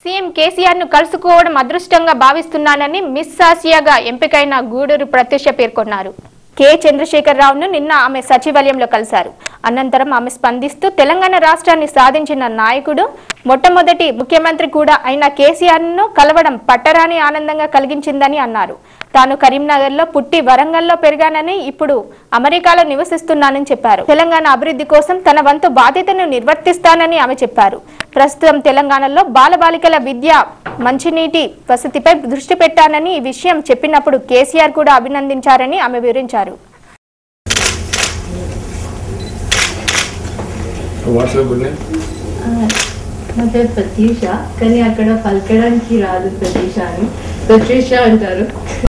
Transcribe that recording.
CM KCR ను కలుసుకోవడం అదృష్టంగా భావిస్తున్నానని మిస్ ఆసియాగా ఎంపికైన గూడూరు ప్రత్యక్ష పేర్కొన్నారు కె చంద్రశేఖరరావును నిన్న ఆమె సచివాలయంలో కలిశారు అనంతరం ఆమె స్పందిస్తూ తెలంగాణ రాష్ట్రాన్ని సాధించిన నాయకుడు మొట్టమొదటి ముఖ్యమంత్రి కూడా అయిన కేసీఆర్ ను కలవడం పట్టరాని ఆనందంగా కలిగించిందని అన్నారు తాను కరీంనగర్లో పుట్టి వరంగల్లో పెరిగానని ఇప్పుడు అమెరికాలో నివసిస్తున్నానని చెప్పారు తెలంగాణ అభివృద్ధి కోసం తన వంతు బాధ్యతను నిర్వర్తిస్తానని ఆమె చెప్పారు ప్రస్తుతం తెలంగాణలో బాలబాలికల విద్య మంచినీటి వసతిపై దృష్టి పెట్టానని ఈ విషయం చెప్పినప్పుడు కేసీఆర్ కూడా అభినందించారని ఆమె వివరించారు వాట్సాప్ ఉన్నాయి నా పేరు ప్రత్యూష కానీ అక్కడ పలకడానికి రాదు ప్రత్యూష అని ప్రత్యూష అంటారు